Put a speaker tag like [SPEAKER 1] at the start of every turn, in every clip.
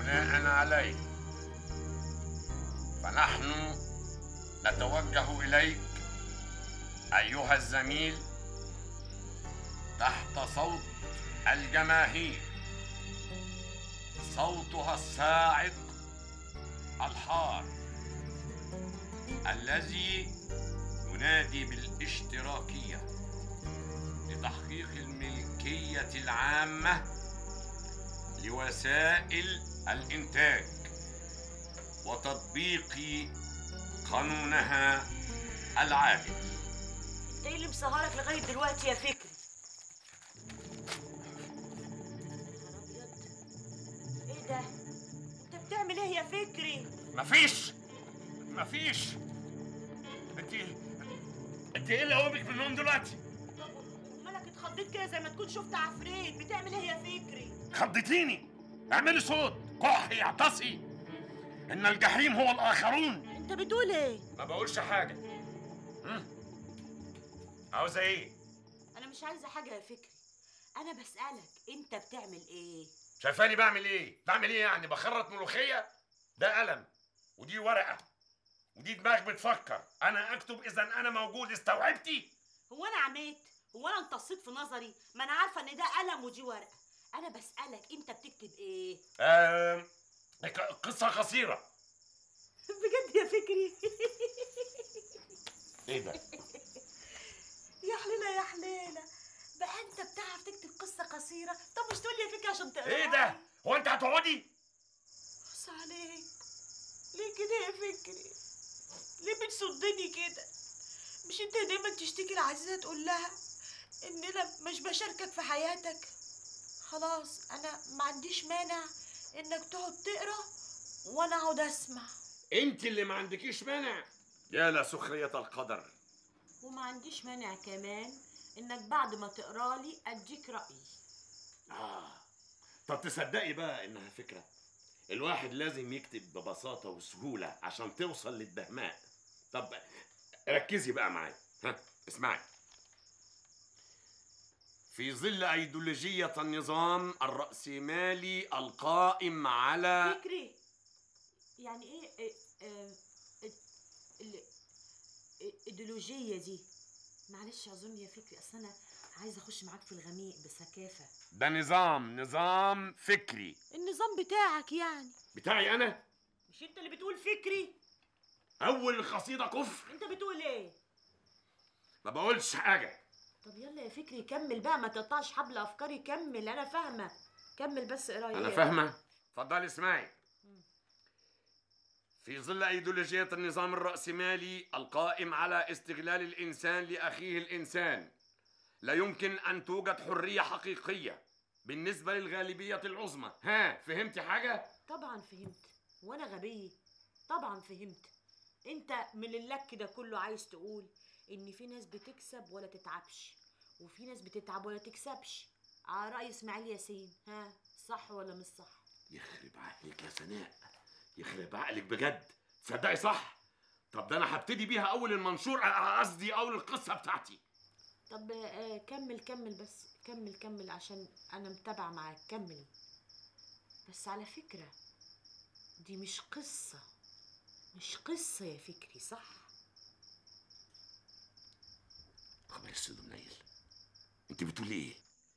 [SPEAKER 1] بناء عليه فنحن نتوجه اليك ايها الزميل تحت صوت الجماهير صوتها الصاعد الحار الذي ينادي بالاشتراكيه لتحقيق الملكيه العامه لوسائل الانتاج وتطبيق قانونها العادل
[SPEAKER 2] انت ايه اللي مسهرك لغايه دلوقتي يا فكري نهار أبيض. ايه ده انت بتعمل ايه يا فكري
[SPEAKER 1] مفيش مفيش انت انت ايه اللي قومك من النوم دلوقتي
[SPEAKER 2] طب ومالك اتخضيت كده زي ما تكون شفت عفريت بتعمل ايه يا فكري
[SPEAKER 1] خضتيني اعملي صوت كحي اعتصي ان الجحيم هو الاخرون
[SPEAKER 2] انت بتقول ايه
[SPEAKER 1] ما بقولش حاجه هم؟ عاوزه ايه
[SPEAKER 2] انا مش عايزه حاجه يا فكري انا بسالك انت بتعمل ايه
[SPEAKER 1] شايفاني بعمل ايه بعمل ايه يعني بخرط ملوخيه ده قلم ودي ورقه ودي دماغ بتفكر انا اكتب اذا انا موجود استوعبتي
[SPEAKER 2] هو انا عميت هو انا انتصيت في نظري ما انا عارفه ان ده قلم ودي ورقه انا بسالك انت بتكتب ايه
[SPEAKER 1] آه قصه قصيره
[SPEAKER 2] بجد يا فكري
[SPEAKER 1] ايه ده
[SPEAKER 2] يا حليله يا حليله بقى انت بتعرف تكتب قصه قصيره طب مش تقول لي يا فكري عشان تقرا
[SPEAKER 1] ايه ده هو انت هتقعدي
[SPEAKER 2] بص عليك ليه كده يا فكري ليه بتصدني كده مش انت دايما تشتكي لعزيزه تقول لها ان انا مش بشاركك في حياتك خلاص انا ما عنديش مانع انك تقعد تقرا وانا اقعد اسمع
[SPEAKER 1] انت اللي ما عندكيش مانع يا لسخريه القدر
[SPEAKER 2] وما عنديش مانع كمان انك بعد ما تقرا لي اديك رايي
[SPEAKER 1] آه. طب تصدقي بقى انها فكره الواحد لازم يكتب ببساطه وسهوله عشان توصل للدهماء طب ركزي بقى معايا ها اسمعي في ظل ايديولوجيه النظام الراسمالي القائم على
[SPEAKER 2] فكري يعني ايه إيه- آه، ال- ال- الايديولوجيه دي معلش اظن يا فكري اصل انا عايزه اخش معاك في الغميق بسكافه
[SPEAKER 1] ده نظام نظام فكري
[SPEAKER 2] النظام بتاعك يعني
[SPEAKER 1] بتاعي انا
[SPEAKER 2] مش انت اللي بتقول فكري
[SPEAKER 1] اول القصيده كفر
[SPEAKER 2] انت بتقول ايه
[SPEAKER 1] ما بقولش حاجه
[SPEAKER 2] طب يلا يا فكري كمل بقى ما تقطعش حبل افكاري كمل انا فاهمه كمل بس قرايه
[SPEAKER 1] أنا
[SPEAKER 2] إيه؟
[SPEAKER 1] فاهمة اتفضلي اسمعي في ظل أيديولوجية النظام الرأسمالي القائم على استغلال الإنسان لأخيه الإنسان لا يمكن أن توجد حرية حقيقية بالنسبة للغالبية العظمى ها فهمتي حاجة؟
[SPEAKER 2] طبعا فهمت وانا غبية طبعا فهمت انت من اللك ده كله عايز تقول ان في ناس بتكسب ولا تتعبش وفي ناس بتتعب ولا تكسبش على رأي اسماعيل ياسين ها صح ولا مش صح
[SPEAKER 1] يخرب عقلك يا سناء يخرب عقلك بجد تصدقي صح طب ده أنا هبتدي بيها أول المنشور آه، قصدي أول القصة بتاعتي
[SPEAKER 2] طب آه كمل كمل بس كمل كمل عشان انا متابعة معاك كمل بس على فكرة دي مش قصة مش قصة يا فكري صح
[SPEAKER 1] خبر السود منيل أنت بتقولي إيه؟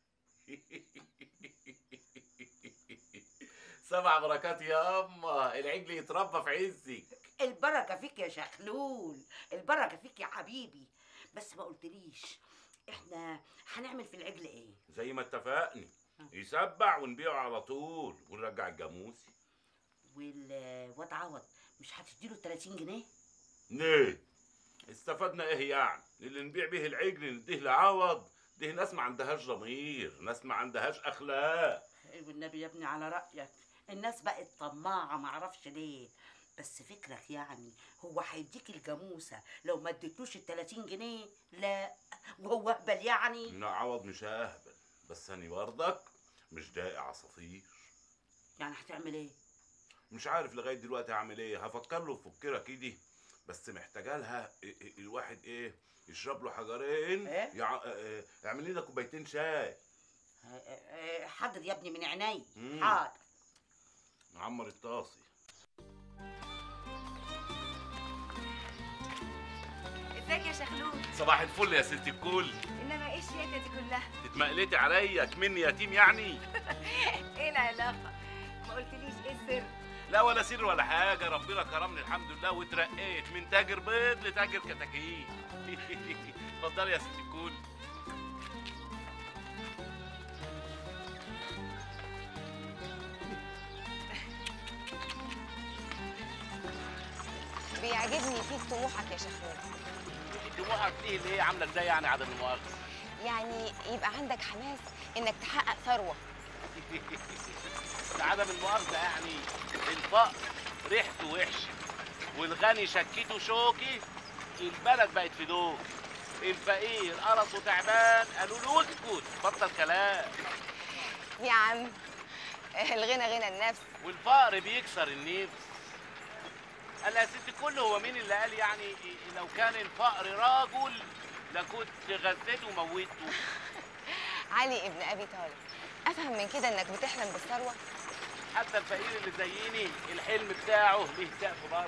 [SPEAKER 3] سبع بركات يا اما العجل يتربى في عزك
[SPEAKER 4] البركة فيك يا شخلول البركة فيك يا حبيبي بس ما قلتليش احنا هنعمل في العجل ايه
[SPEAKER 3] زي ما اتفقنا يسبع ونبيعه على طول ونرجع الجاموسي
[SPEAKER 4] والواد عوض مش هتديله 30 جنيه
[SPEAKER 3] ليه استفدنا ايه يعني اللي نبيع به العجل نديه لعوض ده ناس ما عندهاش ضمير ناس ما عندهاش اخلاق
[SPEAKER 4] والنبي يا ابني على رأيك الناس بقت طماعة معرفش ليه بس فكرك يعني هو هيديك الجاموسة لو ما اديتلوش ال 30 جنيه لا وهو اهبل يعني
[SPEAKER 3] لا عوض مش اهبل بس انا برضك مش داقي عصافير
[SPEAKER 4] يعني هتعمل ايه
[SPEAKER 3] مش عارف لغايه دلوقتي هعمل ايه هفكر له في فكره كده بس محتاجه لها ال- ال- الواحد ايه يشرب له حجرين
[SPEAKER 4] إيه؟
[SPEAKER 3] يع... اه، اعمل لنا كوبايتين شاي
[SPEAKER 4] اه، اه، حاضر يا ابني من عيني
[SPEAKER 3] مم.
[SPEAKER 4] حاضر
[SPEAKER 3] عمر الطاسي
[SPEAKER 5] ازيك يا شخلوق
[SPEAKER 3] صباح الفل يا ست الكل
[SPEAKER 5] انما ايه الشياكه دي كلها
[SPEAKER 3] تتمقلتي عليا كمني يتيم يعني
[SPEAKER 5] ايه العلاقه ما قلتليش ايه السر
[SPEAKER 3] لا ولا سر ولا حاجة ربنا كرمني الحمد لله واترقيت من تاجر بيض لتاجر كتاكيت اتفضلي يا ست الكل
[SPEAKER 6] بيعجبني فيك طموحك يا شخوخ
[SPEAKER 3] دموعك ليه ليه عاملة ازاي يعني عدم المؤاخذة
[SPEAKER 6] يعني يبقى عندك حماس انك تحقق ثروه
[SPEAKER 3] عدم المؤاخذة يعني الفقر ريحته وحشة والغني شكته شوكي البلد بقت في دوك الفقير قرصه تعبان قالوا له اسكت بطل كلام
[SPEAKER 6] يا عم الغنى غنى النفس
[SPEAKER 3] والفقر بيكسر النفس قال يا ست الكل هو مين اللي قال يعني لو كان الفقر راجل لكنت غذيته وموته
[SPEAKER 6] علي ابن ابي طالب افهم من كده انك بتحلم بالثروه
[SPEAKER 3] حتى الفقير اللي زيني الحلم بتاعه ليه سقف برضه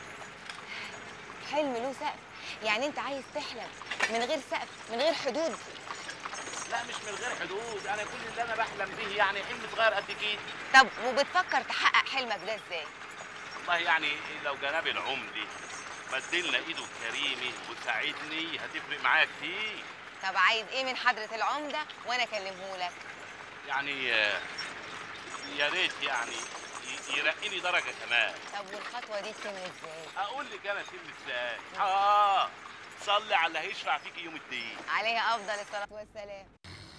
[SPEAKER 6] حلم له سقف يعني انت عايز تحلم من غير سقف من غير حدود
[SPEAKER 3] لا مش من غير حدود انا كل اللي انا بحلم به يعني حلم صغير قد كده
[SPEAKER 6] طب وبتفكر تحقق حلمك ده ازاي
[SPEAKER 3] والله يعني لو جناب العمدي مدلنا ايده الكريمه وساعدني هتفرق معايا كتير
[SPEAKER 6] طب عايز ايه من حضره العمده وانا اكلمه لك
[SPEAKER 3] يعني آه، يا ريت يعني ي- يرقيني درجه كمان
[SPEAKER 6] طب والخطوه دي تتم ازاي
[SPEAKER 3] اقول لك انا تم ازاي اه صلي على اللي هيشفع فيك يوم الدين
[SPEAKER 6] عليها افضل الصلاه والسلام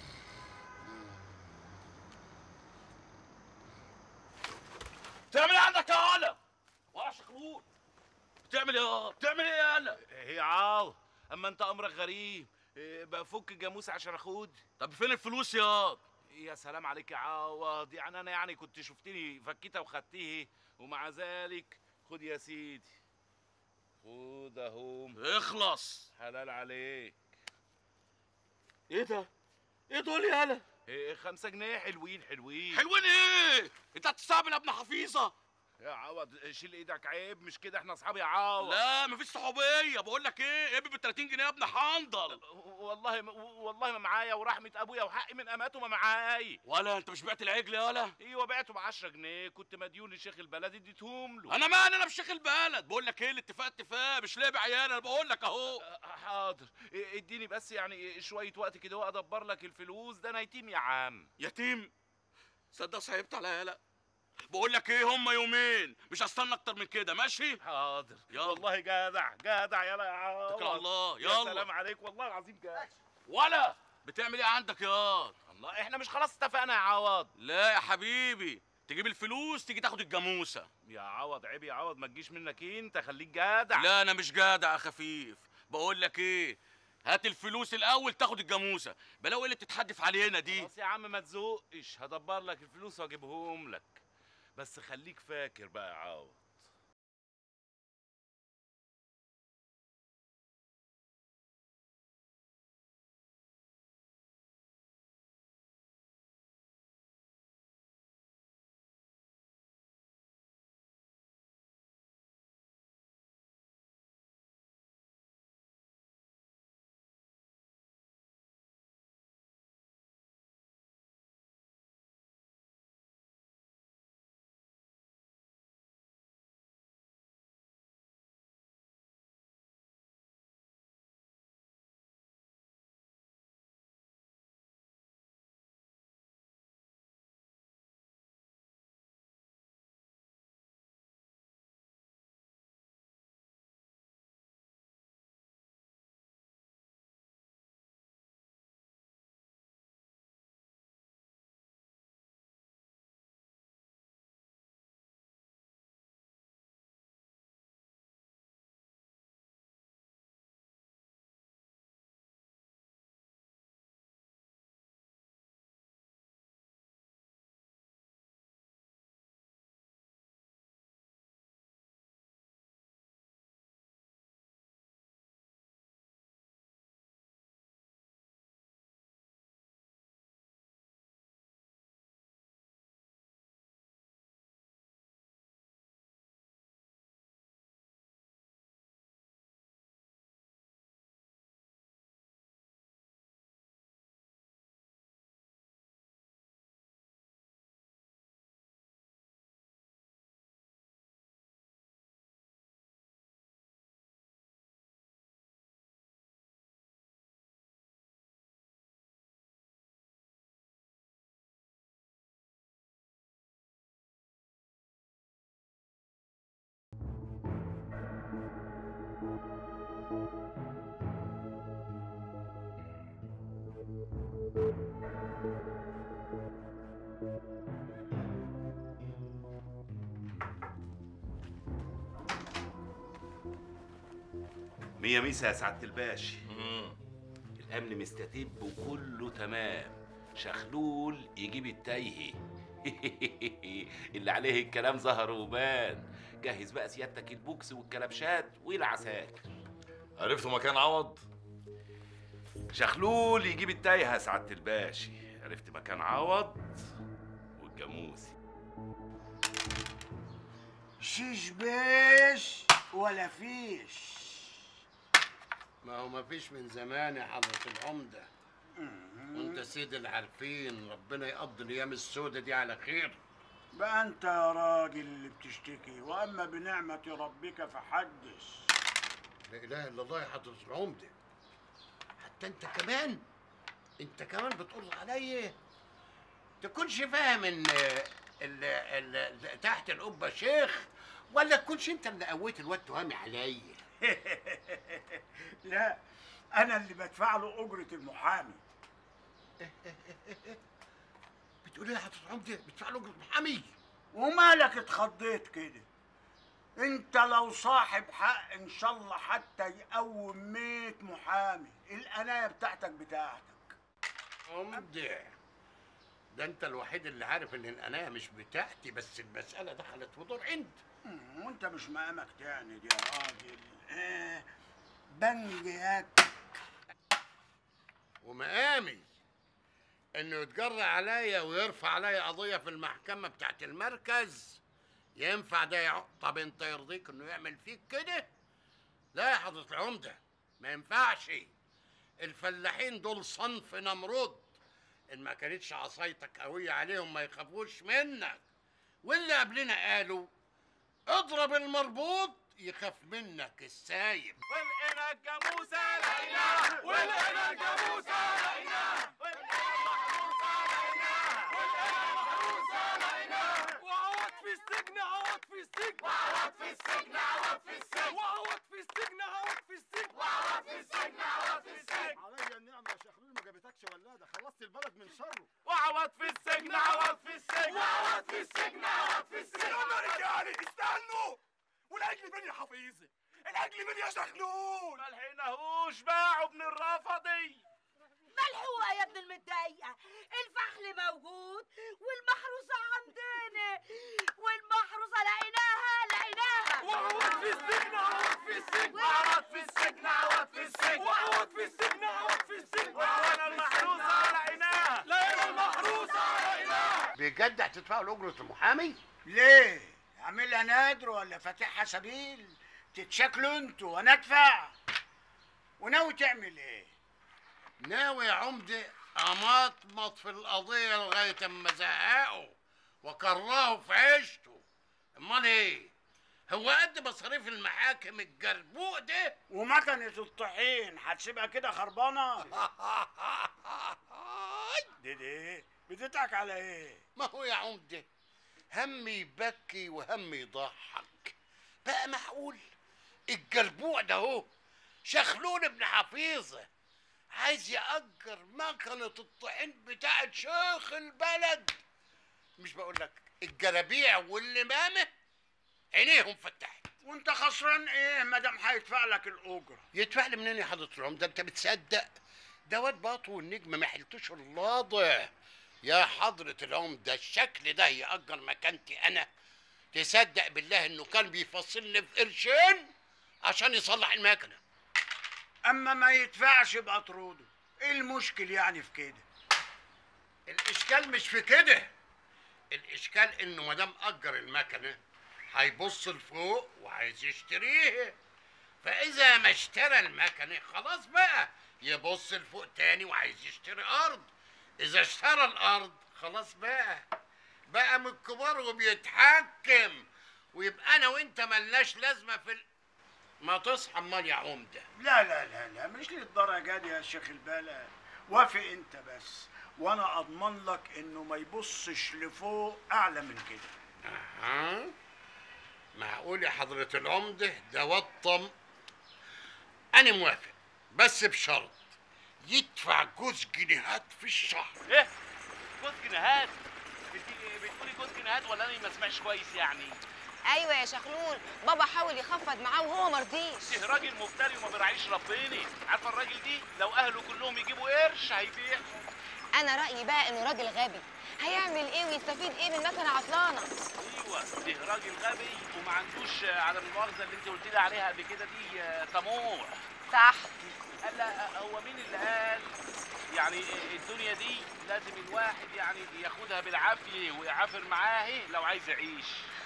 [SPEAKER 1] بتعمل ايه عندك يا هلا ولا شخلول بتعمل ايه بتعمل ايه يا هلا
[SPEAKER 3] هي عاو اما انت امرك غريب إيه، بفك الجاموس عشان اخد
[SPEAKER 1] طب فين الفلوس يا
[SPEAKER 3] يا سلام عليك يا عوض يعني انا يعني كنت شفتني فكيتها وخدتيه ومع ذلك خد يا سيدي خد اهم
[SPEAKER 1] اخلص
[SPEAKER 3] حلال عليك
[SPEAKER 1] ايه ده ايه دول يا هلا
[SPEAKER 3] إيه خمسة جنيه حلوين حلوين
[SPEAKER 1] حلوين ايه انت هتستقبل يا ابن حفيظه
[SPEAKER 3] يا عوض شيل ايدك عيب مش كده احنا اصحاب يا عوض
[SPEAKER 1] لا مفيش صحوبيه بقول لك ايه ابي ب 30 جنيه يا ابن حنظل
[SPEAKER 3] والله ما والله ما معايا ورحمة ابويا وحقي من اماته ما معايا
[SPEAKER 1] ولا انت مش بعت العجل يا ولا
[SPEAKER 3] ايوه بعته ب 10 جنيه كنت مديون لشيخ البلد اديتهم له
[SPEAKER 1] انا مالي انا بشيخ البلد بقول لك ايه الاتفاق اتفاق مش لعب عيال انا بقول لك اهو
[SPEAKER 3] أه، حاضر إيه، اديني بس يعني شويه وقت كده وادبر لك الفلوس ده انا يتيم يا عم
[SPEAKER 1] يتيم صدق صعبت على لا بقول لك ايه هم يومين مش هستنى اكتر من كده ماشي
[SPEAKER 3] حاضر
[SPEAKER 1] يلا.
[SPEAKER 3] والله جدع جدع يلا يا عوض
[SPEAKER 1] اتكل على الله
[SPEAKER 3] يا
[SPEAKER 1] يلا
[SPEAKER 3] سلام عليك والله العظيم جدع
[SPEAKER 1] ولا بتعمل ايه عندك يا
[SPEAKER 3] الله احنا مش خلاص اتفقنا يا عوض
[SPEAKER 1] لا يا حبيبي تجيب الفلوس تيجي تاخد الجاموسه
[SPEAKER 3] يا عوض عيب يا عوض ما تجيش منك انت خليك جدع
[SPEAKER 1] لا انا مش جدع يا خفيف بقول لك ايه هات الفلوس الاول تاخد الجاموسه بلاوي اللي بتتحدف علينا دي
[SPEAKER 3] خلاص يا عم ما تزقش هدبر لك الفلوس واجيبهم لك بس خليك فاكر بقى يا عوض مية ميسة يا سعادة الباشا الأمن مستتب وكله تمام شخلول يجيب التايهي اللي عليه الكلام ظهر وبان جهز بقى سيادتك البوكس والكلبشات والعساكر
[SPEAKER 7] عرفتوا مكان عوض
[SPEAKER 3] شخلول يجيب التايهة يا سعادة الباشا عرفت مكان عوض والجاموسي
[SPEAKER 8] شيش بيش ولا فيش
[SPEAKER 9] ما هو ما فيش من زمان يا حضرة العمدة وانت سيد العارفين ربنا يقضي الايام السودة دي على خير
[SPEAKER 8] بقى انت يا راجل اللي بتشتكي واما بنعمة ربك فحدث
[SPEAKER 9] لا اله الا الله يا حضرة العمدة حتى انت كمان انت كمان بتقول عليا تكونش فاهم ان ال ال تحت القبة شيخ ولا تكونش انت اللي قويت الواد تهامي عليا
[SPEAKER 8] لا انا اللي بدفع له اجرة المحامي
[SPEAKER 9] بتقول ايه يا حضرة العمدة بتدفع له محامي
[SPEAKER 8] ومالك اتخضيت كده انت لو صاحب حق ان شاء الله حتى يقوم ميت محامي القناية بتاعتك بتاعتك
[SPEAKER 9] عمدة ده انت الوحيد اللي عارف ان القناية مش بتاعتي بس المسألة دخلت في دور عند
[SPEAKER 8] مم، وانت مش مقامك تاني دي يا راجل آه بنجيات
[SPEAKER 9] ومقامي انه يتجرى عليا ويرفع عليا قضيه في المحكمه بتاعت المركز ينفع ده يع... طب انت يرضيك انه يعمل فيك كده لا يا حضره العمده ما ينفعش الفلاحين دول صنف نمرود ان ما كانتش عصايتك قويه عليهم ما يخافوش منك واللي قبلنا قالوا اضرب المربوط يخاف منك السايب
[SPEAKER 3] ولقينا الجاموسة لقيناها ولقينا الجاموسة لقيناها وعوض في السجن عوض في السجن وعوض في السجن عوض في السجن وعوض في السجن عوض في السجن وعوض في السجن عوض في السجن
[SPEAKER 7] عليا النعمة يا شيخ ما جابتكش ولاده خلصت البلد من شره
[SPEAKER 3] وعوض في السجن عوض في السجن وعوض في السجن عوض في السجن
[SPEAKER 7] يا رجالي استنوا والاجل فين يا حفيظي الاجل فين يا شخلول
[SPEAKER 3] ما لحقناهوش باعوا ابن الرافضي
[SPEAKER 4] ملحوقة يا ابن المتضايقة الفحل موجود والمحروسة عندنا والمحروسة لقيناها لقيناها
[SPEAKER 3] وعوض في السجن عوض في السجن وعوض في السجن عوض في السجن وعوض في السجن عوض في السجن وعوض المحروسة لقيناها لقينا المحروسة لقيناها
[SPEAKER 9] بجد هتدفعوا له اجره المحامي
[SPEAKER 8] ليه عاملها نادر ولا فاتحها سبيل تتشكلوا انتوا وانا ادفع وناوي تعمل ايه
[SPEAKER 9] ناوي يا عمدة أمطمط في القضية لغاية أما زهقه وكرهه في عيشته أمال إيه؟ هو قد مصاريف المحاكم الجربوق ده؟
[SPEAKER 8] ومكنة الطحين هتسيبها كده خربانة دي دي بتضحك على ايه
[SPEAKER 9] ما هو يا عمدة هم يبكي وهم يضحك بقى معقول الجربوع ده هو شخلون ابن حفيظة عايز يأجر مكنة الطحين بتاعت شيخ البلد مش بقول لك الجرابيع واللمامة عينيهم فتحت
[SPEAKER 8] وانت خسران ايه مادام هيدفع لك الاجره
[SPEAKER 9] يدفع لي منين يا حضرة العمدة انت بتصدق ده واد باطو والنجم ما حلتوش اللاضع يا حضرة العمدة الشكل ده يأجر مكانتي أنا تصدق بالله إنه كان بيفصلني في قرشين عشان يصلح المكنة
[SPEAKER 8] اما ما يدفعش يبقى طروده ايه المشكل يعني في كده
[SPEAKER 9] الإشكال مش في كده الإشكال إنه ما دام أجر المكنة هيبص لفوق وعايز يشتريها فإذا ما اشترى المكنة خلاص بقى يبص لفوق تاني وعايز يشتري أرض إذا اشترى الأرض خلاص بقى بقى من الكبار وبيتحكم ويبقى أنا وأنت ملناش لازمة في ال... ما تصحى أمال يا عمدة
[SPEAKER 8] لا لا لا لا مش للدرجه دي يا شيخ البلد وافق انت بس وانا اضمن لك انه ما يبصش لفوق اعلى من كده
[SPEAKER 9] أها معقول يا حضرة العمدة ده وطم انا موافق بس بشرط يدفع جوز جنيهات في الشهر
[SPEAKER 3] ايه جوز جنيهات انت بتقولي جوز جنيهات ولا انا ما اسمعش كويس يعني
[SPEAKER 6] ايوه يا شخلول بابا حاول يخفض معاه وهو مرضيش
[SPEAKER 3] ده راجل مفتري وما بيراعيش ربنا عارفه الراجل دي لو اهله كلهم يجيبوا قرش هيبيع
[SPEAKER 6] انا رايي بقى انه راجل غبي هيعمل ايه ويستفيد ايه من مكنه عطلانه
[SPEAKER 3] ايوه ده راجل غبي وما عندوش آه، على المؤاخذه اللي انت قلت لي عليها قبل كده دي آه، طموح
[SPEAKER 6] صح
[SPEAKER 3] قال لا هو مين اللي قال يعني الدنيا دي لازم الواحد يعني ياخدها بالعافيه ويعافر معاه لو عايز يعيش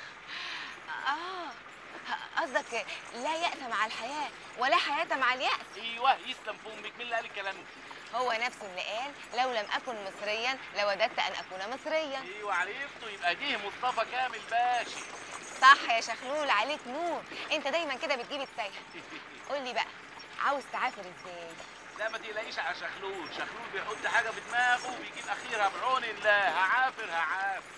[SPEAKER 6] اه قصدك لا يأس مع الحياه ولا حياه مع اليأس
[SPEAKER 3] ايوه يسلم فمك مين اللي قال الكلام ده
[SPEAKER 6] هو نفسه اللي قال لو لم اكن مصريا لوددت ان اكون مصريا
[SPEAKER 3] ايوه عرفته يبقى جه مصطفى كامل باشا
[SPEAKER 6] صح يا شخلول عليك نور انت دايما كده بتجيب التايهه قول لي بقى عاوز تعافر ازاي
[SPEAKER 3] لا ما تقلقيش على شخلول شخلول بيحط حاجه في دماغه وبيجيب اخيرها بعون الله هعافر هعافر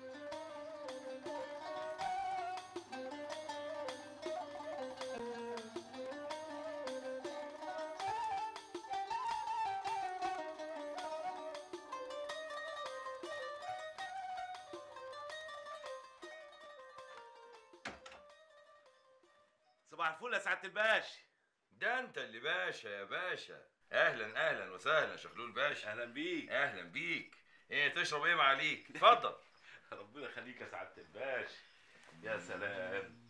[SPEAKER 3] صباح الفل يا سعاده الباشا
[SPEAKER 10] ده انت اللي باشا يا باشا اهلا اهلا وسهلا شخلول باشا
[SPEAKER 3] اهلا بيك
[SPEAKER 10] اهلا بيك ايه تشرب ايه معاليك اتفضل
[SPEAKER 3] ربنا يخليك يا سعاده الباشا يا سلام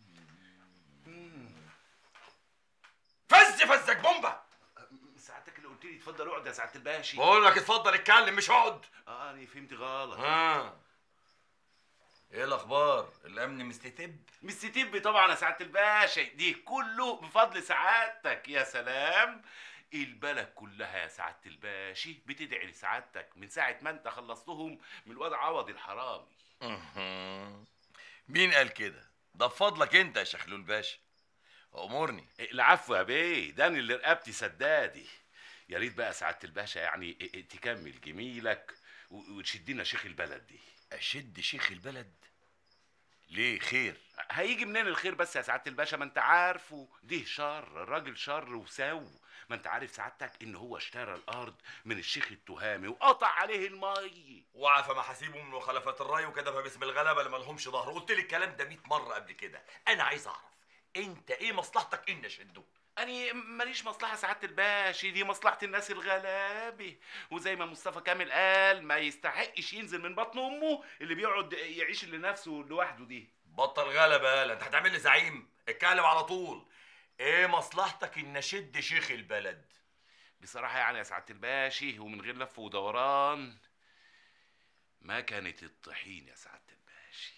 [SPEAKER 10] فز فزك بومبا
[SPEAKER 3] سعادتك اللي قلت لي اتفضل اقعد يا سعاده الباشا
[SPEAKER 10] بقول لك اتفضل اتكلم مش اقعد
[SPEAKER 3] اه انا فهمت غلط
[SPEAKER 10] ها ايه الاخبار الامن مستتب
[SPEAKER 3] مستتب طبعا يا سعاده الباشا دي كله بفضل سعادتك يا سلام البلد كلها يا سعاده الباشا بتدعي لسعادتك من ساعه ما انت خلصتهم من الواد عوض الحرامي
[SPEAKER 10] مهم. مين قال كده ده بفضلك انت يا شخلول باشا امرني
[SPEAKER 3] العفو يا بيه ده أنا اللي رقبتي سدادي يا ريت بقى سعاده الباشا يعني تكمل جميلك و- وتشدينا شيخ البلد دي
[SPEAKER 10] اشد شيخ البلد ليه خير
[SPEAKER 3] هيجي منين الخير بس يا سعاده الباشا ما انت عارفه ده شر الراجل شر وسو ما انت عارف سعادتك ان هو اشترى الارض من الشيخ التهامي وقطع عليه المي
[SPEAKER 10] وعفى محاسيبه من مخالفات الراي وكتبها باسم الغلبه اللي مالهمش ظهر قلت لي الكلام ده 100 مره قبل كده انا عايز اعرف انت ايه مصلحتك ان اشده
[SPEAKER 3] أنا ماليش مصلحة سعادة الباشا دي مصلحة الناس الغلابة وزي ما مصطفى كامل قال ما يستحقش ينزل من بطن أمه اللي بيقعد يعيش لنفسه لوحده دي
[SPEAKER 10] بطل غلبه يالا انت هتعمل لي زعيم اتكلم على طول ايه مصلحتك ان اشد شيخ البلد
[SPEAKER 3] بصراحة يعني يا سعادة الباشا ومن غير لف ودوران ما كانت الطحين يا سعادة الباشا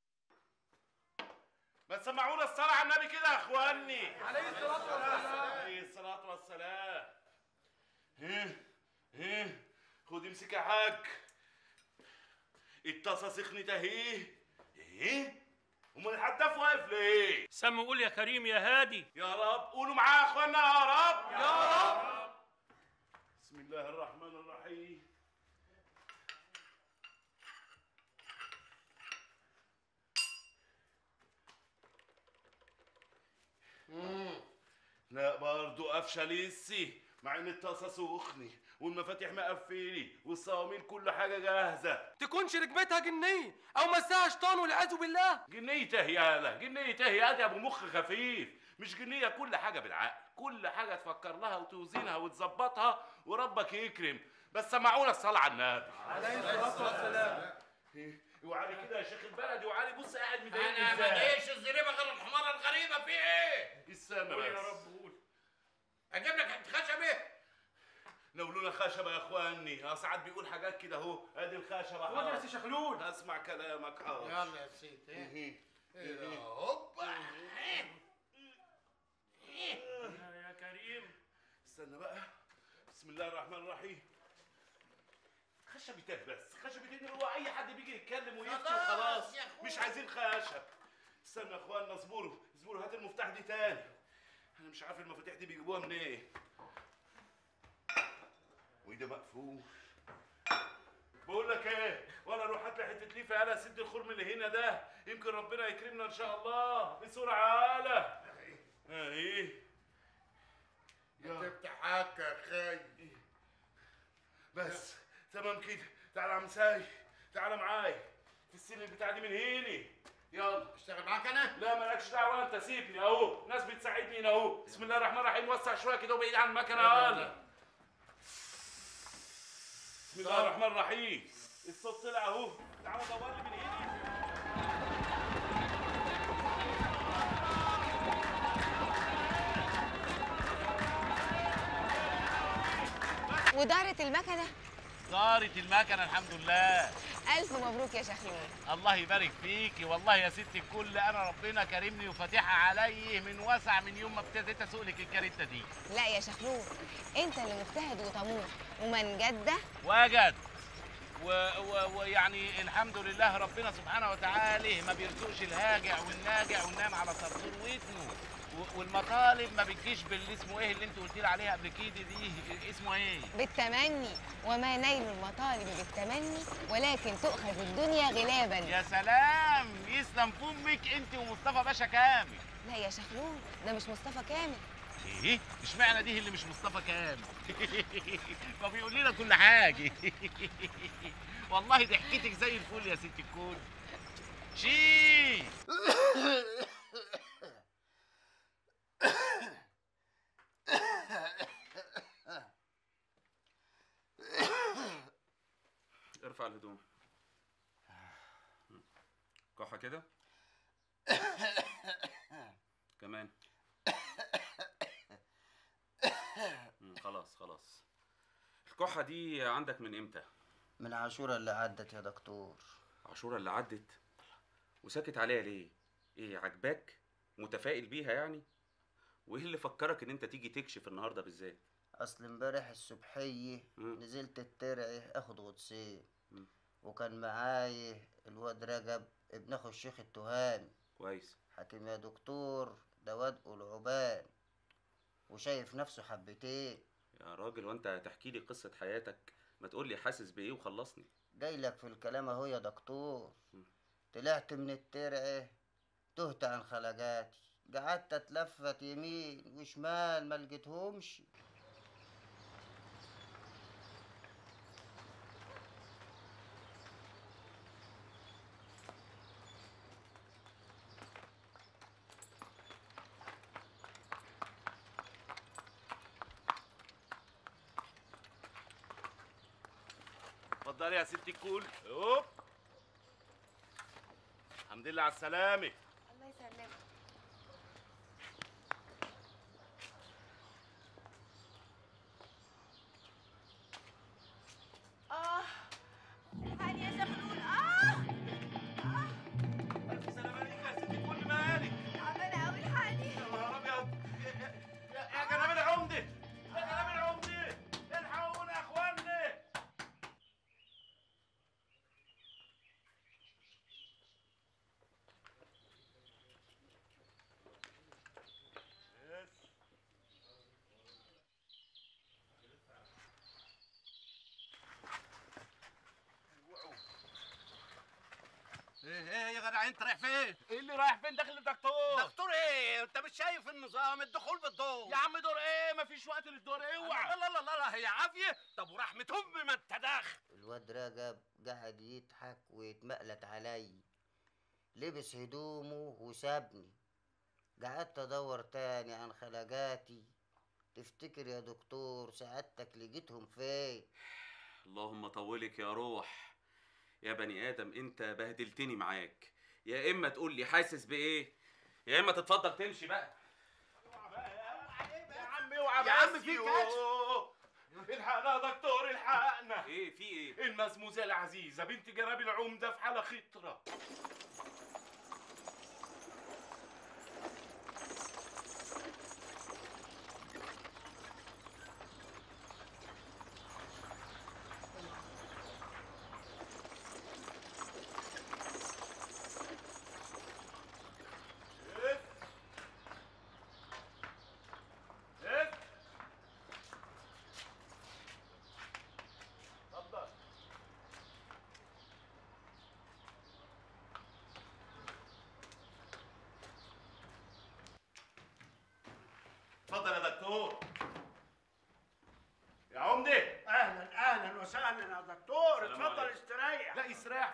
[SPEAKER 3] ما تسمعونا الصلاة على النبي كده يا اخواني عليه الصلاة والسلام عليه الصلاة والسلام ها ها خد امسك يا حاج الطاسة سخنت اهي ايه امال الحداف واقف ليه
[SPEAKER 11] سم قول يا كريم يا هادي
[SPEAKER 3] يا رب قولوا معايا يا اخوانا يا رب يا رب بسم الله الرحمن الرحيم لا برضو قفشه لسه مع ان الطاسه سخنه والمفاتيح مقفلي والصواميل كل حاجه جاهزه
[SPEAKER 11] تكونش ركبتها جنيه او مساها شيطان والعياذ بالله
[SPEAKER 3] جنيه تهيالة جنيه تهيالة يا ابو مخ خفيف مش جنيه كل حاجه بالعقل كل حاجه تفكر لها وتوزنها وتظبطها وربك يكرم بس سمعونا الصلاه على النبي
[SPEAKER 11] عليه الصلاه والسلام
[SPEAKER 3] وعلي كده يا شيخ البلد وعلي بص قاعد مضايقني
[SPEAKER 9] انا
[SPEAKER 3] ازاي
[SPEAKER 9] ما جايش الزريبه غير الحماره الغريبه في ايه
[SPEAKER 3] استنى
[SPEAKER 9] قول يا
[SPEAKER 3] بس
[SPEAKER 9] رب قول اجيب لك حته خشبه
[SPEAKER 3] نولونا خشبه يا اخواني اه ساعات بيقول حاجات كده اهو ادي الخشبه
[SPEAKER 11] خد يا
[SPEAKER 3] حاضر.
[SPEAKER 11] سي شخلول
[SPEAKER 3] هسمع كلامك حاضر
[SPEAKER 9] يلا يا سيدي إيه؟
[SPEAKER 3] إيه.
[SPEAKER 9] إيه. هوبا
[SPEAKER 11] يا كريم
[SPEAKER 3] استنى بقى بسم الله الرحمن الرحيم خشبتين بس خشبتين هو اي حد بيجي يتكلم ويفتي
[SPEAKER 9] خلاص
[SPEAKER 3] وخلاص
[SPEAKER 9] يا أخوي.
[SPEAKER 3] مش عايزين خشب استنى يا اخوانا اصبروا اصبروا هات المفتاح دي تاني انا مش عارف المفاتيح دي بيجيبوها منين إيه. وايده مقفول بقول لك ايه ولا روح هات لي حته ليفه انا سد الخرم اللي هنا ده يمكن ربنا يكرمنا ان شاء الله بسرعه يالا ايه
[SPEAKER 9] تفتح حاجة يا خي
[SPEAKER 7] بس تمام كده تعال يا عم ساي تعال معايا في السلم بتاع دي من هنا يلا
[SPEAKER 9] اشتغل معاك انا
[SPEAKER 7] لا مالكش دعوه انت سيبني اهو ناس بتساعدني هنا اهو بسم الله الرحمن الرحيم وسع شويه كده وبعيد عن المكنه يلا بسم الله الرحمن الرحيم الصوت طلع اهو تعال دور لي من هنا
[SPEAKER 6] ودارت المكنه
[SPEAKER 3] دارت المكنه الحمد لله
[SPEAKER 6] الف مبروك يا شخلول
[SPEAKER 3] الله يبارك فيكي والله يا ست الكل انا ربنا كرمني وفاتحها علي من وسع من يوم ما ابتديت اسوق لك الكارته دي
[SPEAKER 6] لا يا شخلول انت اللي مجتهد وطموح ومن جده
[SPEAKER 3] وجد ويعني و... ويعني الحمد لله ربنا سبحانه وتعالى ما بيرزقش الهاجع والناجع والنام على صرصور ودنه و- والمطالب ما بتجيش باللي اسمه ايه اللي انت قلت لي عليها قبل كده دي اسمه ايه؟
[SPEAKER 6] بالتمني وما نيل المطالب بالتمني ولكن تؤخذ الدنيا غلابا
[SPEAKER 3] يا سلام يسلم فمك انت ومصطفى باشا كامل
[SPEAKER 6] لا يا شخلول ده مش مصطفى كامل
[SPEAKER 3] ايه اشمعنى دي اللي مش مصطفى كامل ما بيقول لنا كل حاجه والله ضحكتك زي الفل يا ست الكل شي
[SPEAKER 1] ارفع الهدوم كحة كده كمان مم، خلاص خلاص الكحة دي عندك من امتى؟
[SPEAKER 12] من عاشورة اللي عدت يا دكتور
[SPEAKER 1] عاشورة اللي عدت وساكت عليها ليه؟ ايه عجباك؟ متفائل بيها يعني؟ وايه اللي فكرك ان انت تيجي تكشف النهارده بالذات؟
[SPEAKER 12] اصل امبارح الصبحية نزلت الترعي اخد غطسين وكان معايا الواد رجب ابن اخو الشيخ التهامي
[SPEAKER 1] كويس
[SPEAKER 12] حكيم يا دكتور ده واد قلعبان وشايف نفسه حبتين
[SPEAKER 1] يا راجل وانت هتحكي لي قصة حياتك ما تقول لي حاسس بايه وخلصني
[SPEAKER 12] جاي لك في الكلام اهو يا دكتور طلعت من الترعه تهت عن خلقاتي قعدت اتلفت يمين وشمال ما لقيتهمش
[SPEAKER 3] اتفضلي يا ست الكل هوب الحمد لله على السلامه
[SPEAKER 6] الله يسلمك
[SPEAKER 2] اه الحقني يا شخلول اه
[SPEAKER 7] الف سلامة عليك يا ست الكل مالك
[SPEAKER 2] تعبانه قوي الحقني
[SPEAKER 7] يا نهار ابيض يا- يا جناب العمدة يا جناب العمدة الحقونا يا اخوانا
[SPEAKER 9] ايه ايه يا جدع انت رايح فين؟
[SPEAKER 3] ايه اللي رايح فين داخل الدكتور
[SPEAKER 9] دكتور ايه؟ انت مش شايف النظام الدخول بالدور
[SPEAKER 3] يا عم دور ايه مفيش وقت للدور اوعى
[SPEAKER 9] لا لا لا لا هي عافيه طب ورحمه امي ما انت داخل
[SPEAKER 12] الواد رجب قعد يضحك ويتمقلت علي لبس هدومه وسابني قعدت ادور تاني عن خلقاتي تفتكر يا دكتور سعادتك لقيتهم فين
[SPEAKER 1] اللهم طولك يا روح يا بني ادم انت بهدلتني معاك يا اما تقول لي حاسس بايه يا اما تتفضل تمشي بقى
[SPEAKER 7] يا عم اوعى
[SPEAKER 1] يا عم
[SPEAKER 7] بس
[SPEAKER 1] في
[SPEAKER 7] يوه. الحقنا يا دكتور الحقنا
[SPEAKER 1] ايه في ايه
[SPEAKER 7] المزموزة العزيزة بنت جناب العمدة في حالة خطرة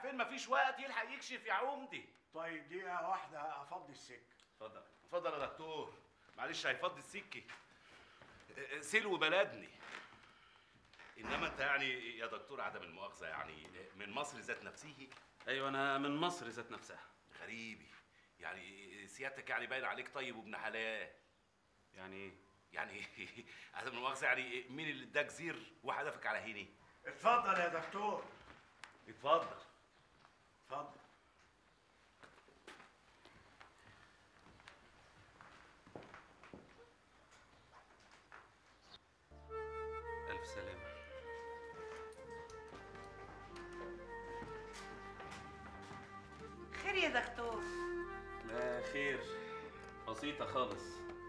[SPEAKER 3] فين مفيش وقت يلحق يكشف يا عمدي
[SPEAKER 8] طيب دقيقة واحدة أفضي السكة
[SPEAKER 3] اتفضل اتفضل يا دكتور معلش هيفضي السكه اه، اه، سلو بلدني انما انت يعني يا دكتور عدم المؤاخذه يعني من مصر ذات نفسه
[SPEAKER 13] ايوه انا من مصر ذات نفسها
[SPEAKER 3] غريبي يعني سيادتك يعني باين عليك طيب وابن حلال
[SPEAKER 13] يعني ايه
[SPEAKER 3] يعني عدم المؤاخذه يعني مين اللي اداك زير وحدفك على هيني
[SPEAKER 8] اتفضل يا دكتور
[SPEAKER 3] اتفضل
[SPEAKER 8] اتفضل
[SPEAKER 13] الف سلامه
[SPEAKER 4] خير يا دكتور
[SPEAKER 13] لا خير بسيطه خالص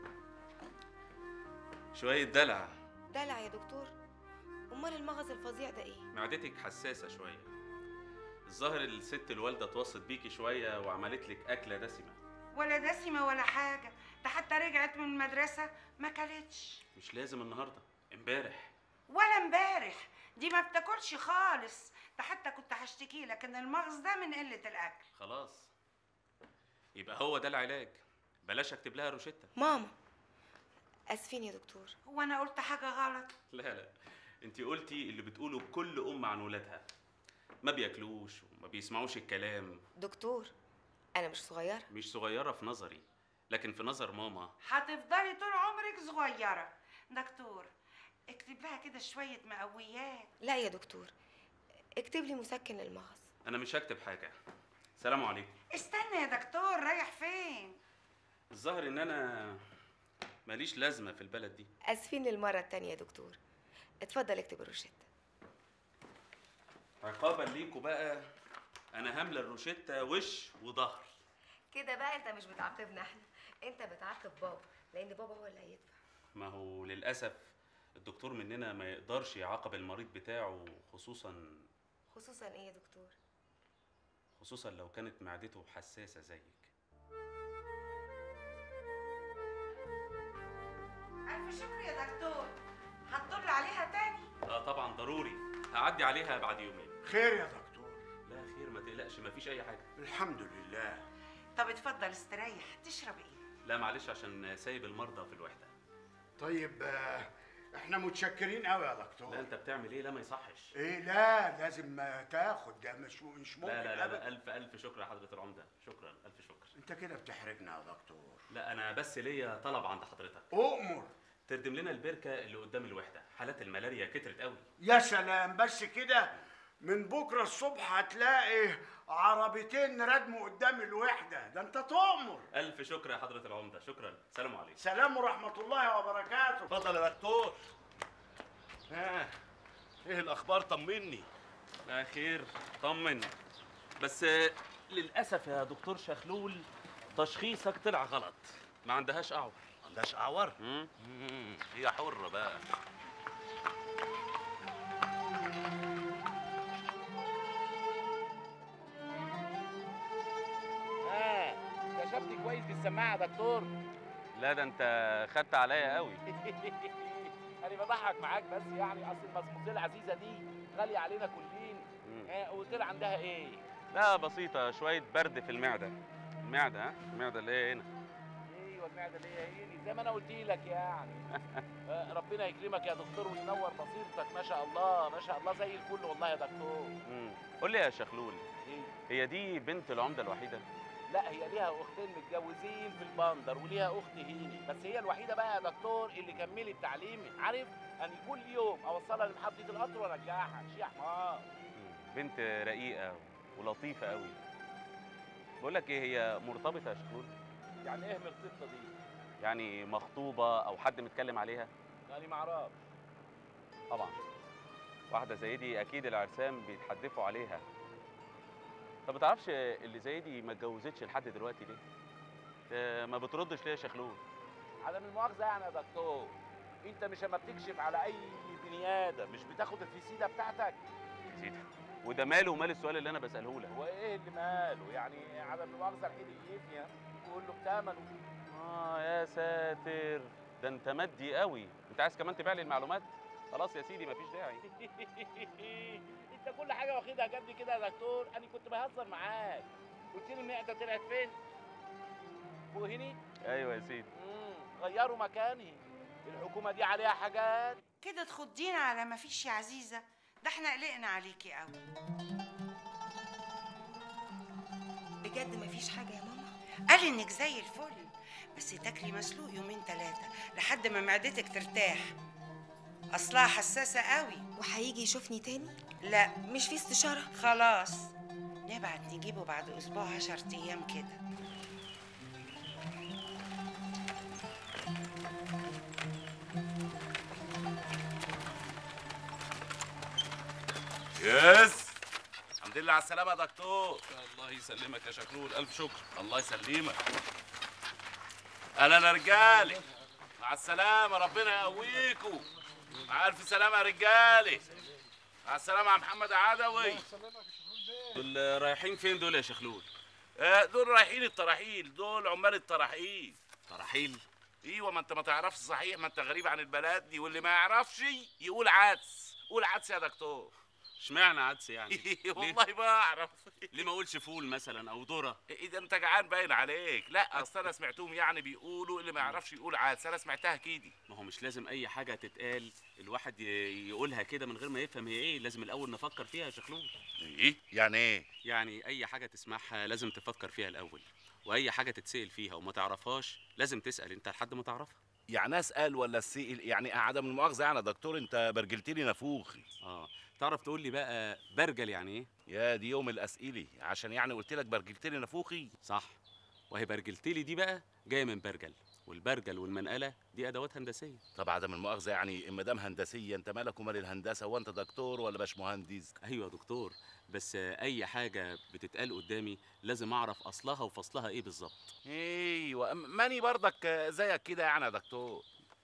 [SPEAKER 13] شويه دلع
[SPEAKER 6] دلع يا دكتور امال المغص الفظيع ده ايه
[SPEAKER 13] معدتك حساسه شويه الظاهر الست الوالده اتوصت بيكي شويه وعملت لك اكله دسمه
[SPEAKER 4] ولا دسمة ولا حاجة ده حتى رجعت من المدرسة ما كلتش
[SPEAKER 13] مش لازم النهارده امبارح
[SPEAKER 4] ولا امبارح دي ما بتاكلش خالص ده حتى كنت هشتكي لك ان المغص ده من قلة الأكل
[SPEAKER 13] خلاص يبقى هو ده العلاج بلاش اكتب لها روشته
[SPEAKER 6] ماما اسفين يا دكتور
[SPEAKER 4] هو أنا قلت حاجة غلط
[SPEAKER 13] لا لا انت قلتي اللي بتقوله كل ام عن ولادها ما بياكلوش وما بيسمعوش الكلام
[SPEAKER 6] دكتور انا مش صغيره
[SPEAKER 13] مش صغيره في نظري لكن في نظر ماما
[SPEAKER 4] هتفضلي طول عمرك صغيرة دكتور اكتب لها كده شوية مقويات
[SPEAKER 6] لا يا دكتور اكتب لي مسكن للمغص
[SPEAKER 13] انا مش هكتب حاجه سلام عليكم
[SPEAKER 4] استنى يا دكتور رايح فين
[SPEAKER 13] الظاهر ان انا ماليش لازمه في البلد دي
[SPEAKER 6] اسفين للمره التانية يا دكتور اتفضل اكتب الروشته
[SPEAKER 13] عقابا ليكوا بقى انا هامله الروشته وش وظهر
[SPEAKER 6] كده بقى انت مش بتعاقبنا احنا انت بتعاقب بابا لان بابا هو اللي هيدفع
[SPEAKER 13] ما هو للاسف الدكتور مننا ما يقدرش يعاقب المريض بتاعه خصوصا
[SPEAKER 6] خصوصا ايه يا دكتور
[SPEAKER 13] خصوصا لو كانت معدته حساسه زيك
[SPEAKER 4] ألف شكر يا دكتور هتطل عليها تاني
[SPEAKER 13] اه طبعا ضروري هعدي عليها بعد يومين
[SPEAKER 8] خير يا دكتور
[SPEAKER 13] لا خير ما تقلقش مفيش اي حاجه
[SPEAKER 8] الحمد لله
[SPEAKER 4] طب اتفضل استريح تشرب ايه
[SPEAKER 13] لا معلش عشان سايب المرضى في الوحده
[SPEAKER 8] طيب آه، احنا متشكرين قوي يا دكتور
[SPEAKER 13] لا انت بتعمل ايه لا ما يصحش
[SPEAKER 8] ايه لا لازم آه، تاخد ده مش مش ممكن
[SPEAKER 13] لا لا لا,
[SPEAKER 8] أبداً.
[SPEAKER 13] لا الف الف شكر يا حضره العمده شكرا الف شكر
[SPEAKER 8] انت كده بتحرجنا يا دكتور
[SPEAKER 13] لا انا بس ليا طلب عند حضرتك
[SPEAKER 8] اؤمر
[SPEAKER 13] تردم لنا البركه اللي قدام الوحده حالات الملاريا كترت قوي
[SPEAKER 8] يا سلام بس كده من بكره الصبح هتلاقي عربيتين ردموا قدام الوحده ده انت تؤمر
[SPEAKER 13] الف شكر يا حضره العمده شكرا سلام عليكم
[SPEAKER 8] سلام ورحمه الله وبركاته
[SPEAKER 3] اتفضل يا دكتور ها ايه الاخبار طمني
[SPEAKER 13] لا خير طمن بس للاسف يا دكتور شخلول تشخيصك طلع غلط ما عندهاش اعور
[SPEAKER 3] ما عندهاش اعور
[SPEAKER 13] مم.
[SPEAKER 3] مم، هي حره بقى ها كشفتي كويس بالسماعه يا دكتور
[SPEAKER 13] لا ده انت خدت عليا قوي
[SPEAKER 3] انا بضحك معاك بس يعني اصل المصموزيه العزيزه دي غاليه علينا كلين ها قلت لها عندها ايه
[SPEAKER 13] لا بسيطه شويه برد في المعده المعده ها المعده اللي هي هنا
[SPEAKER 3] ايوه المعده اللي هي هيني زي ما انا قلت لك يعني آه، ربنا يكرمك يا دكتور وينور بصيرتك ما شاء الله ما شاء الله زي الفل والله يا دكتور
[SPEAKER 13] مم. قول لي يا شخلول
[SPEAKER 3] إيه؟
[SPEAKER 13] هي دي بنت العمده الوحيده
[SPEAKER 3] لا هي ليها اختين متجوزين في البندر وليها اخت هيني بس هي الوحيده بقى يا دكتور اللي كملت تعليمي عارف انا كل يوم اوصلها لمحطه القطر وارجعها شيء حمار
[SPEAKER 13] مم. بنت رقيقه ولطيفه قوي بقول لك ايه هي مرتبطه يا شخلول
[SPEAKER 3] يعني ايه مرتبطه دي
[SPEAKER 13] يعني مخطوبه او حد متكلم عليها
[SPEAKER 3] يعني ما اعرفش
[SPEAKER 13] طبعا واحده زي دي اكيد العرسان بيتحدفوا عليها طب ما تعرفش اللي زي دي ما اتجوزتش لحد دلوقتي ليه آه، ما بتردش ليه يا شخلول
[SPEAKER 3] عدم المؤاخذه يعني يا دكتور انت مش اما بتكشف على اي بني ادم مش بتاخد الفسيده بتاعتك
[SPEAKER 13] نسيتها وده ماله ومال السؤال اللي انا بساله لك
[SPEAKER 3] هو ايه اللي ماله يعني عدم المؤاخذه الحين يفني يقول له بتمنه
[SPEAKER 13] اه يا ساتر ده انت مدي قوي انت عايز كمان تبيع لي المعلومات خلاص يا سيدي مفيش داعي
[SPEAKER 3] انت كل حاجه واخدها جد كده يا دكتور انا كنت بهزر معاك قلت لي المعده طلعت فين فوق هني
[SPEAKER 13] ايوه يا سيدي
[SPEAKER 3] مم، غيروا مكاني الحكومه دي عليها حاجات
[SPEAKER 2] كده تخضينا على ما فيش يا عزيزة ده احنا قلقنا عليكي قوي
[SPEAKER 6] بجد مفيش حاجه يا ماما
[SPEAKER 2] قال انك زي الفل بس تاكلي مسلوق يومين ثلاثة لحد ما معدتك ترتاح اصلها حساسة قوي
[SPEAKER 6] وهيجي يشوفني تاني
[SPEAKER 2] لا
[SPEAKER 6] مش في استشاره
[SPEAKER 2] خلاص نبعت نجيبه بعد اسبوع عشر ايام كده
[SPEAKER 3] يس الحمد لله على السلامه يا دكتور
[SPEAKER 13] الله يسلمك يا شكرول الف شكر
[SPEAKER 3] الله يسلمك اهلا يا رجالي مع السلامه ربنا يقويكم مع الف سلامه يا رجالي مع السلامه يا محمد عدوي
[SPEAKER 13] دول رايحين فين دول يا شخلول
[SPEAKER 3] آه، دول رايحين التراحيل دول عمال التراحيل
[SPEAKER 13] ترحيل
[SPEAKER 3] ايوه ما انت ما تعرفش صحيح ما انت غريب عن البلد دي واللي ما يعرفش يقول عدس قول عدس يا دكتور
[SPEAKER 13] اشمعنى عدس يعني
[SPEAKER 3] والله ما اعرف
[SPEAKER 13] ليه ما اقولش فول مثلا او ذره
[SPEAKER 3] اذا انت جعان باين عليك لا اصل انا سمعتهم يعني بيقولوا اللي ما يعرفش يقول عدس انا سمعتها كده
[SPEAKER 13] ما هو مش لازم اي حاجه تتقال الواحد ي- يقولها كده من غير ما يفهم هي ايه لازم الاول نفكر فيها يا شخلول
[SPEAKER 3] ايه يعني ايه
[SPEAKER 13] يعني اي حاجه تسمعها لازم تفكر فيها الاول واي حاجه تتسال فيها وما تعرفهاش لازم تسال انت لحد ما تعرفها
[SPEAKER 3] يعني اسال ولا السئل يعني عدم المؤاخذه يعني يا دكتور انت برجلت لي نافوخي
[SPEAKER 13] اه تعرف تقول لي بقى برجل يعني ايه
[SPEAKER 3] يا دي يوم الاسئله عشان يعني قلت لك برجلت لي نافوخي
[SPEAKER 13] صح وهي برجلتلي دي بقى جايه من برجل والبرجل والمنقله دي ادوات هندسيه
[SPEAKER 3] طب عدم المؤاخذه يعني ما دام هندسيه انت مالك ومال الهندسه هو انت دكتور ولا باش مهندس
[SPEAKER 13] ايوه يا دكتور بس اي حاجه بتتقال قدامي لازم اعرف اصلها وفصلها ايه بالظبط
[SPEAKER 3] ايوه ماني برضك زيك كده يعني يا دكتور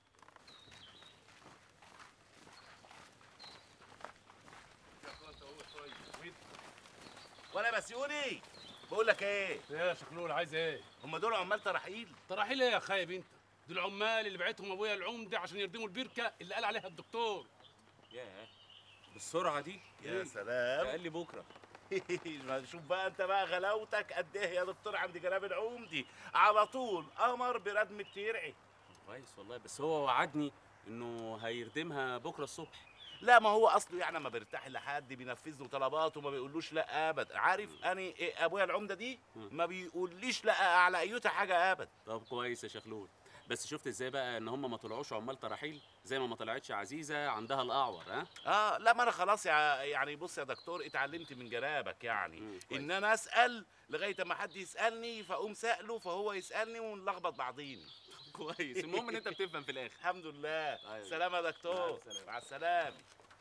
[SPEAKER 3] ولا بسيوني بقول لك ايه
[SPEAKER 11] ايه يا شكلول عايز ايه؟
[SPEAKER 3] هم دول عمال ترحيل
[SPEAKER 11] تراحيل ايه يا خايب انت؟ دول عمال اللي بعتهم ابويا العمده عشان يردموا البركه اللي قال عليها الدكتور
[SPEAKER 13] ياه بالسرعه دي
[SPEAKER 3] يا سلام
[SPEAKER 13] قال لي بكره
[SPEAKER 3] ما شوف بقى انت بقى غلاوتك قد ايه يا دكتور عند جناب العمدي على طول امر بردم الترعي
[SPEAKER 13] كويس والله بس هو وعدني انه هيردمها بكره الصبح
[SPEAKER 3] لا ما هو اصله يعني ما بيرتاح لحد بينفذ له طلباته وما بيقولوش لا ابدا عارف انا إيه ابويا العمده دي ما بيقوليش لا على ايوتا حاجه ابدا
[SPEAKER 13] طب كويس يا شخلول بس شفت ازاي بقى ان هم ما طلعوش عمال تراحيل زي ما ما طلعتش عزيزه عندها الاعور ها
[SPEAKER 3] اه لا ما انا خلاص يا يعني بص يا دكتور اتعلمت من جنابك يعني ان انا اسال لغايه ما حد يسالني فاقوم ساله فهو يسالني ونلخبط بعضينا
[SPEAKER 13] كويس المهم ان انت بتفهم في الاخر
[SPEAKER 3] الحمد لله
[SPEAKER 13] أيوة.
[SPEAKER 3] سلام يا دكتور
[SPEAKER 13] مع السلامة.
[SPEAKER 3] مع السلامه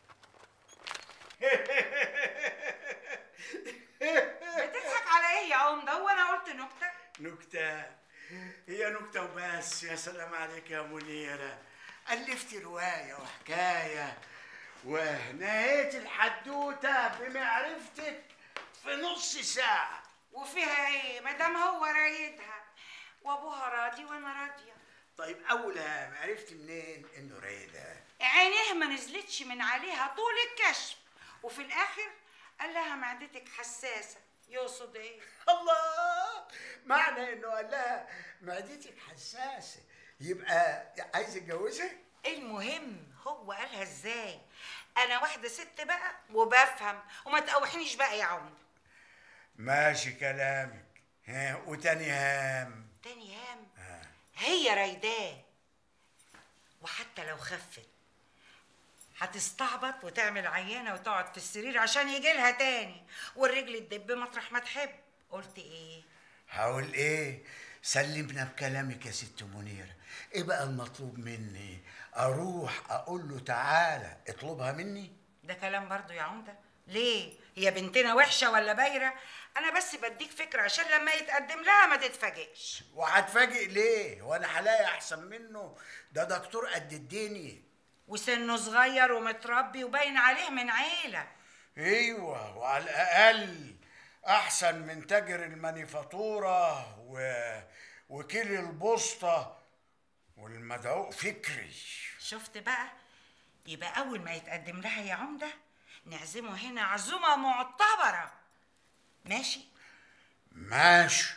[SPEAKER 2] بتضحك على ايه يا عمده هو انا قلت نكته
[SPEAKER 8] نكتة هي نكتة وبس يا سلام عليك يا منيرة ألفت رواية وحكاية ونهيت الحدوتة بمعرفتك في نص ساعة
[SPEAKER 2] وفيها ايه ما دام هو رايدها وابوها راضي وانا راضيه
[SPEAKER 8] طيب أولها عرفت منين إنه رايدها
[SPEAKER 2] عينيه ما نزلتش من عليها طول الكشف وفي الاخر قال لها معدتك حساسه يقصد ايه
[SPEAKER 8] الله معنى إنه قال لها معدتك حساسة يبقى عايز يتجوزها؟
[SPEAKER 2] المهم هو قالها ازاي انا واحده ست بقى وبفهم وما تقوحنيش بقى يا عمده
[SPEAKER 8] ماشي كلامك ها وتاني هام
[SPEAKER 2] تاني هام هي رايداه وحتى لو خفت هتستعبط وتعمل عيانه وتقعد في السرير عشان يجي لها تاني والرجل تدب مطرح ما تحب قلت ايه
[SPEAKER 8] هقول ايه سلمنا بكلامك يا ست منيرة ايه بقى المطلوب مني اروح اقول له تعالى اطلبها مني
[SPEAKER 2] ده كلام برضو يا عمده ليه هي بنتنا وحشه ولا بايره انا بس بديك فكره عشان لما يتقدم لها ما تتفاجئش
[SPEAKER 8] وهتفاجئ ليه وانا هلاقي احسن منه ده دكتور قد الدنيا
[SPEAKER 2] وسنه صغير ومتربي وباين عليه من عيله
[SPEAKER 8] ايوه وعلى الاقل احسن من تاجر المانيفاتوره و... وكيل البوسطه والمدعو فكري
[SPEAKER 2] شفت بقى يبقى اول ما يتقدم لها يا عمده
[SPEAKER 14] نعزمه هنا عزومه معتبره ماشي
[SPEAKER 8] ماشي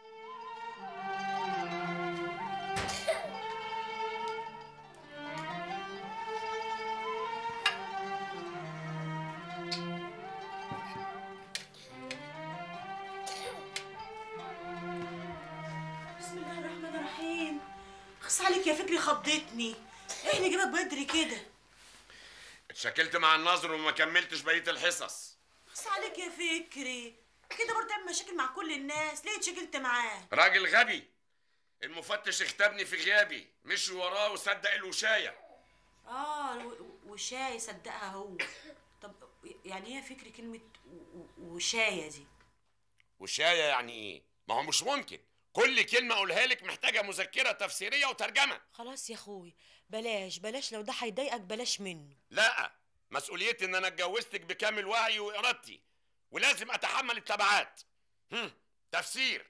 [SPEAKER 2] بسم الله الرحمن الرحيم خص عليك يا فكري خضتني ايه اللي جابك بدري كده
[SPEAKER 1] اتشكلت مع الناظر وما كملتش بقيه الحصص
[SPEAKER 2] خص عليك يا فكري كده برضه تعمل مشاكل مع كل الناس ليه اتشكلت معاه
[SPEAKER 1] راجل غبي المفتش اختبني في غيابي مشي وراه وصدق الوشايه
[SPEAKER 2] اه و- وشاي صدقها هو طب يعني ايه يا فكري كلمة و- و- وشاية دي
[SPEAKER 1] وشايه يعني ايه ما هو مش ممكن كل كلمه اقولها لك محتاجه مذكره تفسيريه وترجمه
[SPEAKER 2] خلاص يا اخوي بلاش بلاش لو ده هيضايقك بلاش منه
[SPEAKER 1] لا مسؤوليتي ان انا اتجوزتك بكامل وعي وارادتي ولازم اتحمل التبعات هم. تفسير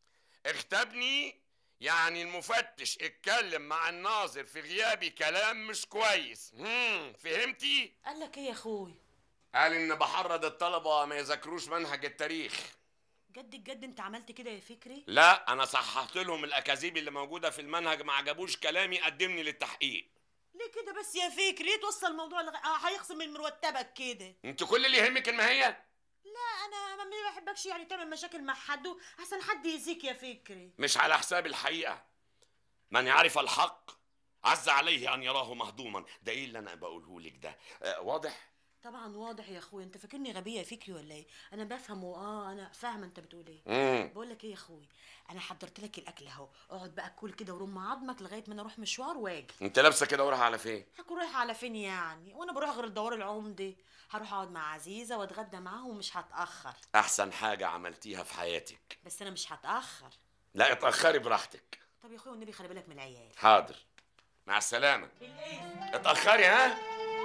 [SPEAKER 1] اختبني يعني المفتش اتكلم مع الناظر في غيابي كلام مش كويس هم. فهمتي
[SPEAKER 2] قال لك ايه يا اخوي
[SPEAKER 1] قال ان بحرض الطلبه ما يذاكروش منهج التاريخ
[SPEAKER 2] جد الجد انت عملت كده يا فكري
[SPEAKER 1] لا انا صححت لهم الاكاذيب اللي موجوده في المنهج ما عجبوش كلامي قدمني للتحقيق
[SPEAKER 2] ليه كده بس يا فكري ليه توصل الموضوع لغ... آه هيخصم من مرتبك كده
[SPEAKER 1] انت كل اللي يهمك الماهيه
[SPEAKER 2] لا انا ما ما بحبكش يعني تعمل مشاكل مع حد احسن حد يأذيك يا فكري
[SPEAKER 1] مش على حساب الحقيقة من يعرف الحق عز عليه أن يراه مهضوما ده إيه اللي أنا بقوله لك ده آه واضح
[SPEAKER 2] طبعا واضح يا اخويا انت فاكرني غبيه يا فكري ولا ايه انا بفهم واه انا فاهمه انت بتقول ايه
[SPEAKER 1] مم.
[SPEAKER 2] بقول لك ايه يا اخوي انا حضرت لك الاكل اهو اقعد بقى كل كده ورم عظمك لغايه ما انا اروح مشوار واجي
[SPEAKER 1] أنت لابسة كده وراها على فين
[SPEAKER 2] هكون رايحه على فين يعني وانا بروح غير الدوار العمدي هروح اقعد مع عزيزه واتغدى معاها ومش هتاخر
[SPEAKER 1] أحسن حاجة عملتيها في حياتك
[SPEAKER 2] بس انا مش هتاخر
[SPEAKER 1] لا اتأخري براحتك
[SPEAKER 2] طب يا اخويا والنبي خلي بالك من العيال
[SPEAKER 1] حاضر مع السلامة اتأخري ها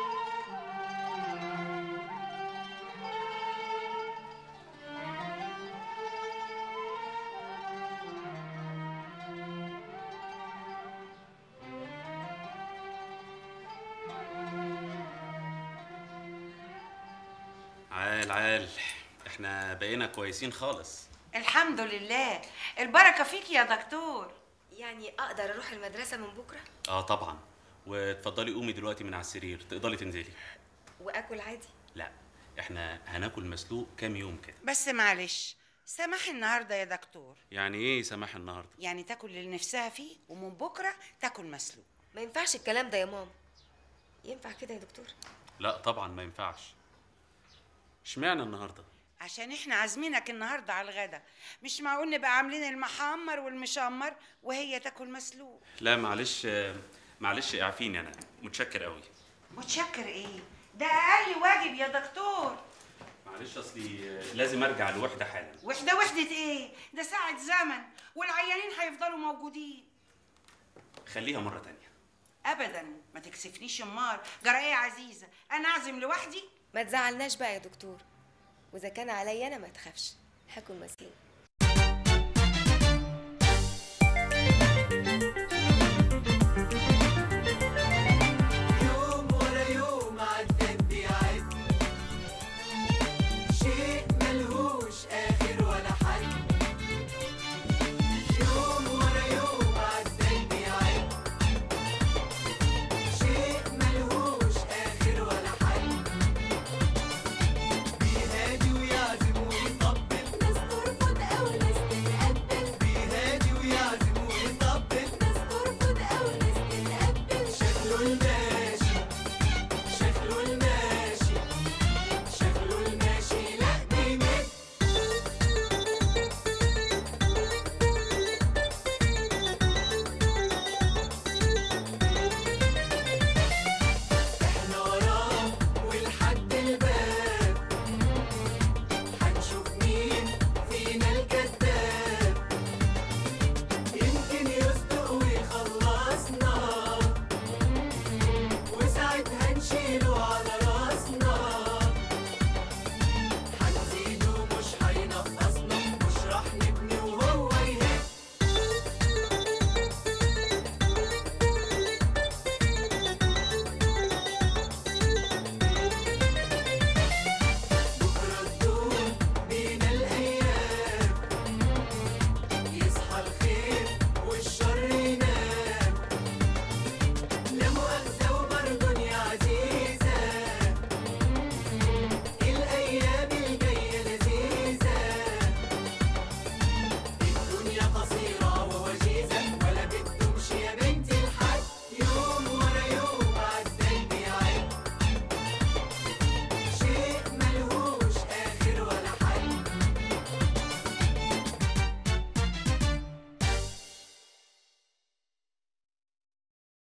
[SPEAKER 13] عال عال احنا بقينا كويسين خالص
[SPEAKER 14] الحمد لله البركه فيك يا دكتور
[SPEAKER 6] يعني اقدر اروح المدرسه من بكره
[SPEAKER 13] اه طبعا وتفضلي قومي دلوقتي من على السرير تقدري تنزلي
[SPEAKER 6] واكل عادي
[SPEAKER 13] لا احنا هناكل مسلوق كام يوم كده
[SPEAKER 14] بس معلش سماح النهارده يا دكتور
[SPEAKER 13] يعني ايه سماح النهارده
[SPEAKER 14] يعني تاكل اللي نفسها فيه ومن بكره تاكل مسلوق
[SPEAKER 6] ما ينفعش الكلام ده يا ماما ينفع كده يا دكتور
[SPEAKER 13] لا طبعا ما ينفعش اشمعنى النهارده
[SPEAKER 14] عشان احنا عازمينك النهارده على الغدا مش معقول نبقى عاملين المحمر والمشمر وهي تاكل مسلوق
[SPEAKER 13] لا معلش آه، معلش اعفيني انا متشكر قوي
[SPEAKER 14] متشكر ايه ده اقل واجب يا دكتور
[SPEAKER 13] معلش اصلي آه، لازم ارجع لوحده حالا
[SPEAKER 14] وحده وحده ايه ده ساعه زمن والعيانين هيفضلوا موجودين
[SPEAKER 13] خليها مره تانية
[SPEAKER 14] ابدا ما تكسفنيش امال جرى ايه يا عزيزه انا اعزم لوحدي
[SPEAKER 6] ما تزعلناش بقى يا دكتور واذا كان عليا انا ما تخافش هاكل مسلوق